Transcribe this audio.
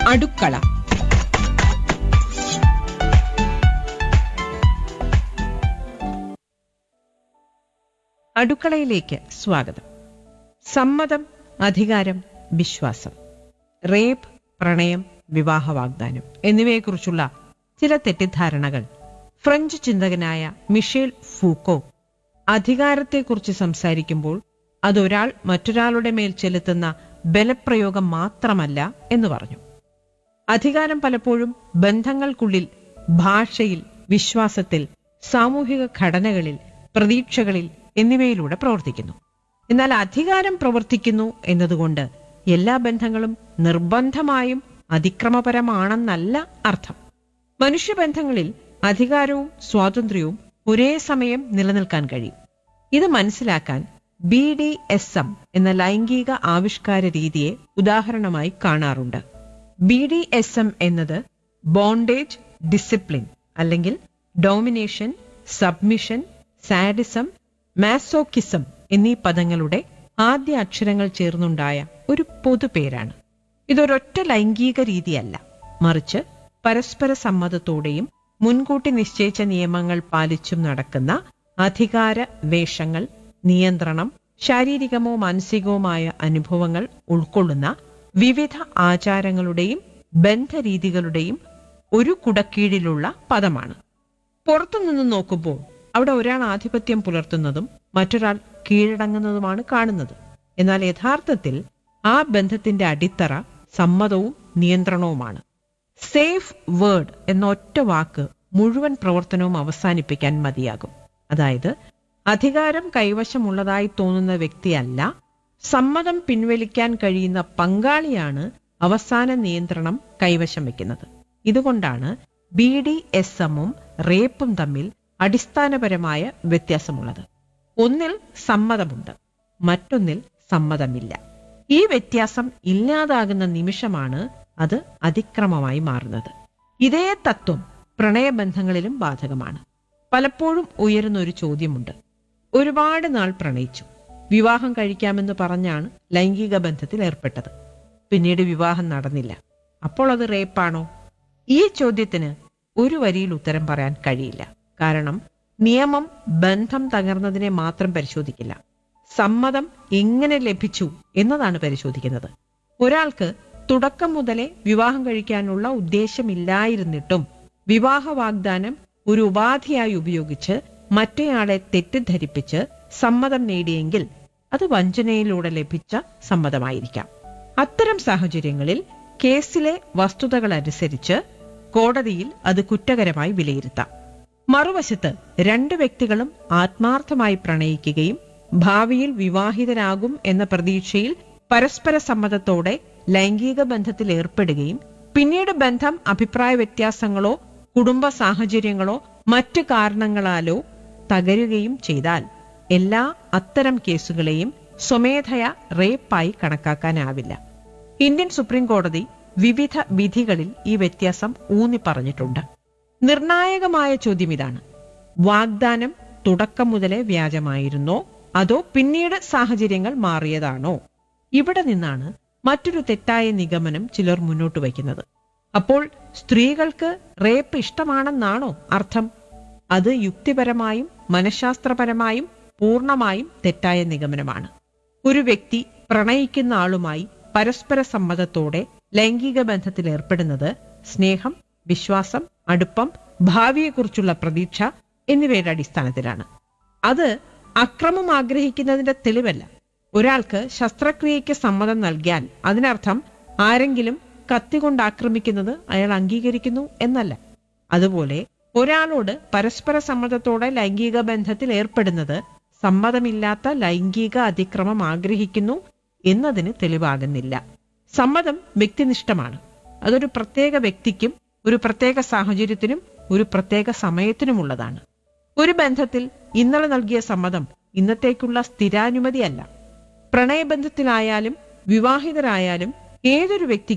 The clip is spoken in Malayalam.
അടുക്കള അടുക്കളയിലേക്ക് സ്വാഗതം സമ്മതം അധികാരം വിശ്വാസം റേപ്പ് പ്രണയം വിവാഹ വാഗ്ദാനം എന്നിവയെക്കുറിച്ചുള്ള ചില തെറ്റിദ്ധാരണകൾ ഫ്രഞ്ച് ചിന്തകനായ മിഷേൽ ഫൂക്കോ അധികാരത്തെക്കുറിച്ച് സംസാരിക്കുമ്പോൾ അതൊരാൾ മറ്റൊരാളുടെ മേൽ ചെലുത്തുന്ന ബലപ്രയോഗം മാത്രമല്ല എന്ന് പറഞ്ഞു അധികാരം പലപ്പോഴും ബന്ധങ്ങൾക്കുള്ളിൽ ഭാഷയിൽ വിശ്വാസത്തിൽ സാമൂഹിക ഘടനകളിൽ പ്രതീക്ഷകളിൽ എന്നിവയിലൂടെ പ്രവർത്തിക്കുന്നു എന്നാൽ അധികാരം പ്രവർത്തിക്കുന്നു എന്നതുകൊണ്ട് എല്ലാ ബന്ധങ്ങളും നിർബന്ധമായും അതിക്രമപരമാണെന്നല്ല അർത്ഥം മനുഷ്യബന്ധങ്ങളിൽ അധികാരവും സ്വാതന്ത്ര്യവും ഒരേ സമയം നിലനിൽക്കാൻ കഴിയും ഇത് മനസ്സിലാക്കാൻ ബി ഡി എസ് എം എന്ന ലൈംഗിക ആവിഷ്കാര രീതിയെ ഉദാഹരണമായി കാണാറുണ്ട് ബി ഡി എസ് എം എന്നത് ബോണ്ടേജ് ഡിസിപ്ലിൻ അല്ലെങ്കിൽ ഡോമിനേഷൻ സബ്മിഷൻ സാഡിസം മാസോക്കിസം എന്നീ പദങ്ങളുടെ ആദ്യ അക്ഷരങ്ങൾ ചേർന്നുണ്ടായ ഒരു പൊതുപേരാണ് ഇതൊരൊറ്റ ലൈംഗിക രീതിയല്ല മറിച്ച് പരസ്പര സമ്മതത്തോടെയും മുൻകൂട്ടി നിശ്ചയിച്ച നിയമങ്ങൾ പാലിച്ചും നടക്കുന്ന അധികാര വേഷങ്ങൾ നിയന്ത്രണം ശാരീരികമോ മാനസികവുമായ അനുഭവങ്ങൾ ഉൾക്കൊള്ളുന്ന വിവിധ ആചാരങ്ങളുടെയും ബന്ധരീതികളുടെയും ഒരു കുടക്കീഴിലുള്ള പദമാണ് പുറത്തുനിന്ന് നോക്കുമ്പോൾ അവിടെ ഒരാൾ ആധിപത്യം പുലർത്തുന്നതും മറ്റൊരാൾ കീഴടങ്ങുന്നതുമാണ് കാണുന്നത് എന്നാൽ യഥാർത്ഥത്തിൽ ആ ബന്ധത്തിന്റെ അടിത്തറ സമ്മതവും നിയന്ത്രണവുമാണ് സേഫ് വേർഡ് എന്ന ഒറ്റ വാക്ക് മുഴുവൻ പ്രവർത്തനവും അവസാനിപ്പിക്കാൻ മതിയാകും അതായത് അധികാരം കൈവശമുള്ളതായി തോന്നുന്ന വ്യക്തിയല്ല സമ്മതം പിൻവലിക്കാൻ കഴിയുന്ന പങ്കാളിയാണ് അവസാന നിയന്ത്രണം കൈവശം വെക്കുന്നത് ഇതുകൊണ്ടാണ് ബി ഡി എസ് എമ്മും റേപ്പും തമ്മിൽ അടിസ്ഥാനപരമായ വ്യത്യാസമുള്ളത് ഒന്നിൽ സമ്മതമുണ്ട് മറ്റൊന്നിൽ സമ്മതമില്ല ഈ വ്യത്യാസം ഇല്ലാതാകുന്ന നിമിഷമാണ് അത് അതിക്രമമായി മാറുന്നത് ഇതേ തത്വം പ്രണയബന്ധങ്ങളിലും ബാധകമാണ് പലപ്പോഴും ഉയരുന്ന ഒരു ചോദ്യമുണ്ട് ഒരുപാട് നാൾ പ്രണയിച്ചു വിവാഹം കഴിക്കാമെന്ന് പറഞ്ഞാണ് ലൈംഗിക ബന്ധത്തിൽ ഏർപ്പെട്ടത് പിന്നീട് വിവാഹം നടന്നില്ല അപ്പോൾ അത് റേപ്പാണോ ഈ ചോദ്യത്തിന് ഒരു വരിയിൽ ഉത്തരം പറയാൻ കഴിയില്ല കാരണം നിയമം ബന്ധം തകർന്നതിനെ മാത്രം പരിശോധിക്കില്ല സമ്മതം എങ്ങനെ ലഭിച്ചു എന്നതാണ് പരിശോധിക്കുന്നത് ഒരാൾക്ക് തുടക്കം മുതലേ വിവാഹം കഴിക്കാനുള്ള ഉദ്ദേശമില്ലായിരുന്നിട്ടും വിവാഹ വാഗ്ദാനം ഒരു ഉപാധിയായി ഉപയോഗിച്ച് മറ്റേയാളെ തെറ്റിദ്ധരിപ്പിച്ച് സമ്മതം നേടിയെങ്കിൽ അത് വഞ്ചനയിലൂടെ ലഭിച്ച സമ്മതമായിരിക്കാം അത്തരം സാഹചര്യങ്ങളിൽ കേസിലെ വസ്തുതകൾ അനുസരിച്ച് കോടതിയിൽ അത് കുറ്റകരമായി വിലയിരുത്താം മറുവശത്ത് രണ്ട് വ്യക്തികളും ആത്മാർത്ഥമായി പ്രണയിക്കുകയും ഭാവിയിൽ വിവാഹിതരാകും എന്ന പ്രതീക്ഷയിൽ പരസ്പര സമ്മതത്തോടെ ലൈംഗിക ബന്ധത്തിൽ ഏർപ്പെടുകയും പിന്നീട് ബന്ധം അഭിപ്രായ വ്യത്യാസങ്ങളോ കുടുംബ സാഹചര്യങ്ങളോ മറ്റു കാരണങ്ങളാലോ തകരുകയും ചെയ്താൽ എല്ലാ അത്തരം കേസുകളെയും സ്വമേധയ റേപ്പായി കണക്കാക്കാനാവില്ല ഇന്ത്യൻ സുപ്രീം കോടതി വിവിധ വിധികളിൽ ഈ വ്യത്യാസം ഊന്നി പറഞ്ഞിട്ടുണ്ട് നിർണായകമായ ചോദ്യം ഇതാണ് വാഗ്ദാനം തുടക്കം മുതലേ വ്യാജമായിരുന്നോ അതോ പിന്നീട് സാഹചര്യങ്ങൾ മാറിയതാണോ ഇവിടെ നിന്നാണ് മറ്റൊരു തെറ്റായ നിഗമനം ചിലർ മുന്നോട്ട് വയ്ക്കുന്നത് അപ്പോൾ സ്ത്രീകൾക്ക് റേപ്പ് ഇഷ്ടമാണെന്നാണോ അർത്ഥം അത് യുക്തിപരമായും മനഃശാസ്ത്രപരമായും പൂർണ്ണമായും തെറ്റായ നിഗമനമാണ് ഒരു വ്യക്തി പ്രണയിക്കുന്ന ആളുമായി പരസ്പര സമ്മതത്തോടെ ലൈംഗിക ബന്ധത്തിൽ ഏർപ്പെടുന്നത് സ്നേഹം വിശ്വാസം അടുപ്പം ഭാവിയെക്കുറിച്ചുള്ള പ്രതീക്ഷ എന്നിവയുടെ അടിസ്ഥാനത്തിലാണ് അത് അക്രമം ആഗ്രഹിക്കുന്നതിന്റെ തെളിവല്ല ഒരാൾക്ക് ശസ്ത്രക്രിയയ്ക്ക് സമ്മതം നൽകിയാൽ അതിനർത്ഥം ആരെങ്കിലും കത്തികൊണ്ട് ആക്രമിക്കുന്നത് അയാൾ അംഗീകരിക്കുന്നു എന്നല്ല അതുപോലെ ഒരാളോട് പരസ്പര സമ്മതത്തോടെ ലൈംഗിക ബന്ധത്തിൽ ഏർപ്പെടുന്നത് സമ്മതമില്ലാത്ത ലൈംഗിക അതിക്രമം ആഗ്രഹിക്കുന്നു എന്നതിന് തെളിവാകുന്നില്ല സമ്മതം വ്യക്തിനിഷ്ഠമാണ് അതൊരു പ്രത്യേക വ്യക്തിക്കും ഒരു പ്രത്യേക സാഹചര്യത്തിനും ഒരു പ്രത്യേക സമയത്തിനുമുള്ളതാണ് ഒരു ബന്ധത്തിൽ ഇന്നലെ നൽകിയ സമ്മതം ഇന്നത്തേക്കുള്ള സ്ഥിരാനുമതിയല്ല പ്രണയബന്ധത്തിലായാലും വിവാഹിതരായാലും ഏതൊരു വ്യക്തി